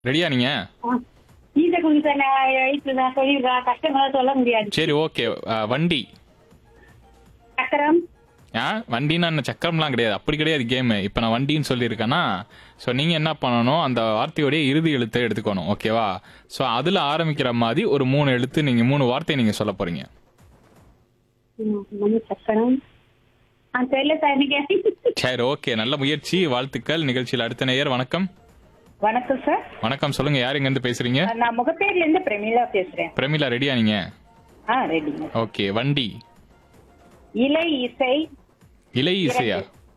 ரெடியா நீங்க ஈஸியா கொஞ்சம் சார் நான் எழுத்து நான் சொல்லிடுறேன் கஷ்டமா சொல்ல முடியாது சரி ஓகே வண்டி சக்கரம் ஆ வண்டின்னா என்ன சக்கரம்லாம் கிடையாது அப்படி கிடையாது கேமு இப்போ நான் வண்டின்னு சொல்லியிருக்கேன்னா ஸோ நீங்கள் என்ன பண்ணணும் அந்த வார்த்தையோடைய இறுதி எழுத்தை எடுத்துக்கணும் ஓகேவா ஸோ அதில் ஆரம்பிக்கிற மாதிரி ஒரு மூணு எழுத்து நீங்கள் மூணு வார்த்தை நீங்கள் சொல்ல போறீங்க ம், மணி சக்கரம் ஆ தெரியல சார் எனக்கு சரி ஓகே நல்ல முயற்சி வாழ்த்துக்கள் நிகழ்ச்சியில் அடுத்த நேயர் வணக்கம் வணக்கம் சார் வணக்கம் சொல்லுங்க யார் இங்கேருந்து பேசுறீங்க நான் முகப்பேர்ல இருந்து பிரமிளா பேசுறேன் பிரமிளா ரெடியா நீங்க ஆ ரெடிங்க ஓகே வண்டி இலை இசை இலை இசையா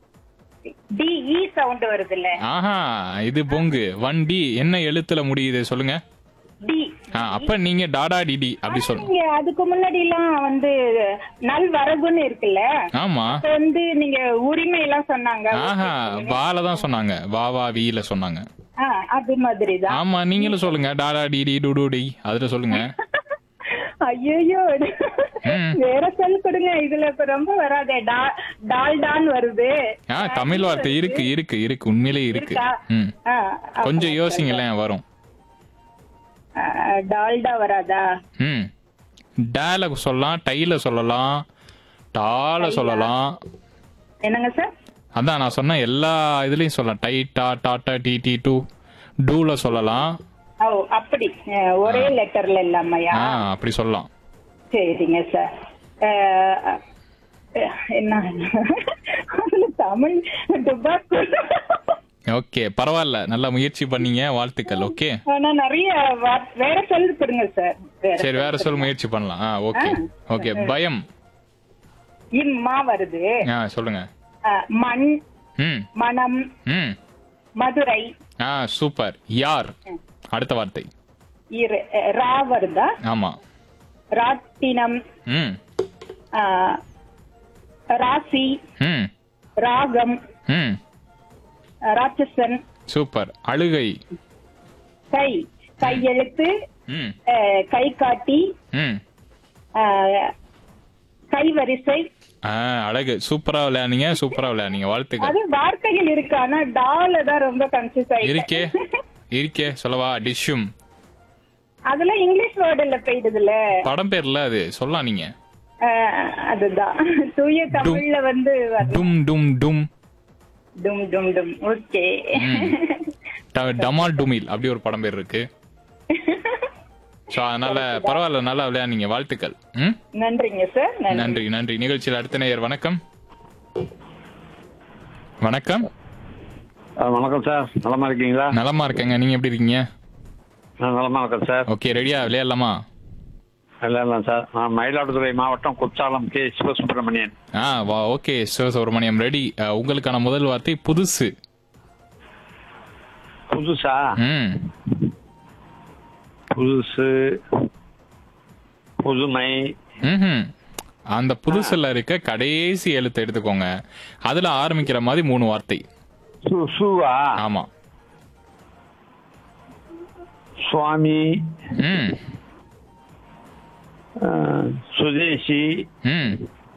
டி இ சவுண்ட் வருதுல்ல ஆஹா இது பொங்கு வண்டி என்ன எழுத்துல முடியுது சொல்லுங்க டி ஆ அப்ப நீங்க டாடா டிடி அப்படி சொல்லணும் நீங்க அதுக்கு முன்னாடி எல்லாம் வந்து நல் வரகுன்னு இருக்குல்ல ஆமா அப்ப வந்து நீங்க உரிமை எல்லாம் சொன்னாங்க ஆஹா வால தான் சொன்னாங்க வா வா வீல சொன்னாங்க ஆ, அது மாதிரி தான் ஆமா நீங்களும் சொல்லுங்க டாடா டிடி டுடுடி அதுல சொல்லுங்க ஐயோ ம். வேற சொல் கொடுங்க இதுல இப்ப ரொம்ப வராதே டா டால்டான் வருது ஆ தமிழ் வார்த்தை இருக்கு இருக்கு இருக்கு உண்மையிலே இருக்கு இருக்கா? ம் ஆ, அப்ப- கொஞ்சம் யோசிங்களேன் வரும் ஆ, டால்டா வராதா ம் டேல சொல்லலாம் டைல சொல்லலாம் டால சொல்லலாம் என்னங்க சார் அதான் நான் சொன்ன எல்லா இதுலயும் சொல்லலாம் டை டா டாட்டா டி டி டூ டூல சொல்லலாம் ஓ அப்படி அஹ், ஒரே லெட்டர்ல இல்லாமையா ஆ அப்படி சொல்லலாம் சரிங்க சார் அஹ், அஹ், என்ன அதுல தமிழ் டுபாக்கோ ஓகே பரவாயில்ல நல்ல முயற்சி பண்ணீங்க வாழ்த்துக்கள் ஓகே ஆனா நிறைய வார்- வேற சொல்லு கொடுங்க சார் வேற சரி வேற சொல் முயற்சி பண்ணலாம் ஆ ஓகே ஓகே பயம் இம்மா வருது ஆ சொல்லுங்க அஹ், மண் ம் மனம் ம் மதுரை ஆ சூப்பர் யார் அடுத்த வார்த்தை இரு- அஹ், ரா வருதா ஆமா ராட்டினம் ம் அஹ், ராசி ம் ராகம் ம் அஹ், ராட்சசன் சூப்பர் அழுகை கை கையெழுத்து ம் அஹ், கை காட்டி ம் அஹ், கைவரிசை ஆ அழகு சூப்பரா விளையாடுனீங்க சூப்பரா விளையாடுனீங்க வாழ்த்துக்கள் அது வார்த்தைகள் இருக்கு ஆனா டால தான் ரொம்ப கன்ஃபியூஸ் இருக்கே இருக்கே சொல்லவா டிஷ்ஷும் அதெல்லாம் இங்கிலீஷ் வேர்டுல போயிடுதுல படம் பேர்ல அது சொல்லலாம் நீங்க அஹ், அதுதான் தூய தமிழ்ல வந்து வரும். டும் டும் டும் டும் டும் டும் ஓகே ட- டமால் டுமில் அப்படி ஒரு படம் பேர் இருக்கு ஸோ அதனால பரவாயில்ல நல்லா விளையாடுனீங்க வாழ்த்துக்கள் ம் நன்றிங்க சார் நன்றி நன்றி நன்றி நிகழ்ச்சியில் அடுத்த நேயர் வணக்கம் வணக்கம் ஆ, வணக்கம் சார் நலமா இருக்கீங்களா நலமா இருக்கேங்க நீங்க எப்படி இருக்கீங்க நான் நலமா இருக்கேன் சார் ஓகே ரெடியா விளையாடலாமா இல்லை இல்லை சார் நான் மயிலாடுதுறை மாவட்டம் குற்றாலம் கே சிவசுப்பிரமணியன் ஆ வா ஓகே சிவசுப்ரமணியம் ரெடி உங்களுக்கான முதல் வார்த்தை புதுசு புதுசா ம் புதுசு புதுமை ம்ஹும். அந்த புதுசுல இருக்க கடைசி எழுத்தை எடுத்துக்கோங்க அதுல ஆரம்பிக்கிற மாதிரி மூணு வார்த்தை சு சுவா ஆமா சுவாமி ம் ஆ, சுதேசி ம்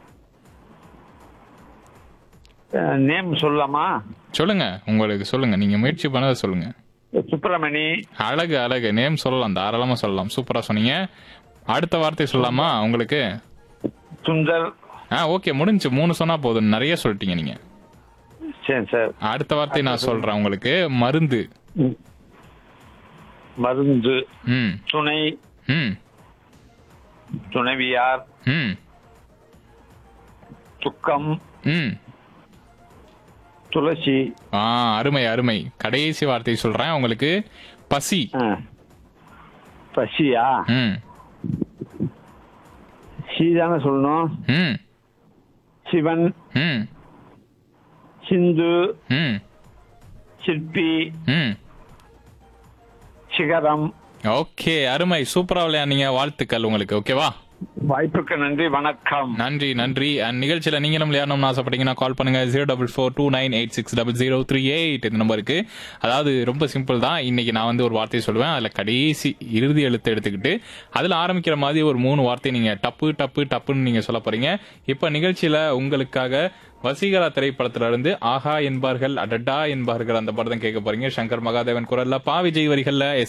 ஆ, நேம் சொல்லலாமா சொல்லுங்க உங்களுக்கு சொல்லுங்க நீங்க முயற்சி பண்ணதை சொல்லுங்க சுப்பிரமணி அழகு அழகு நேம் சொல்லலாம் தாராளமா சொல்லலாம் சூப்பரா சொன்னீங்க அடுத்த வார்த்தை சொல்லலாமா உங்களுக்கு சுந்தர் ஆ ஓகே முடிஞ்சு மூணு சொன்னா போதும் நிறைய சொல்லிட்டீங்க நீங்க சரி சார் அடுத்த வார்த்தை நான் சொல்றேன் உங்களுக்கு மருந்து ம். மருந்து ம் துணை ம் துணைவியார் ம் துக்கம் ம் துளசி ஆ அருமை அருமை கடைசி வார்த்தை சொல்றேன் உங்களுக்கு பசி ஆ. பசியா ம் சி தானே சொல்லணும் ம் சிவன் ம் சிந்து ம் சிற்பி ம் சிகரம் ஓகே அருமை சூப்பரா விளையாடுனீங்க வாழ்த்துக்கள் உங்களுக்கு ஓகேவா வாய்ப்புக்கு நன்றி வணக்கம் நன்றி நன்றி அண்ட் நிகழ்ச்சியில் நீங்களும் விளையாடணும்னு ஆசைப்பட்டீங்கன்னா கால் பண்ணுங்க zero double four two nine eight six double zero three eight இந்த நம்பருக்கு அதாவது ரொம்ப சிம்பிள் தான் இன்னைக்கு நான் வந்து ஒரு வார்த்தை சொல்லுவேன் அதில் கடைசி இறுதி எழுத்து எடுத்துக்கிட்டு அதில் ஆரம்பிக்கிற மாதிரி ஒரு மூணு வார்த்தை நீங்கள் டப்பு டப்பு டப்புன்னு நீங்கள் சொல்ல போறீங்க இப்போ நிகழ்ச்சியில் உங்களுக்காக வசீகரா திரைப்படத்துல இருந்து ஆஹா என்பார்கள் அடடா என்பார்கள் அந்த படம் தான் கேட்க போறீங்க சங்கர் மகாதேவன் குரல்ல பா விஜய் வரிகள்ல எஸ்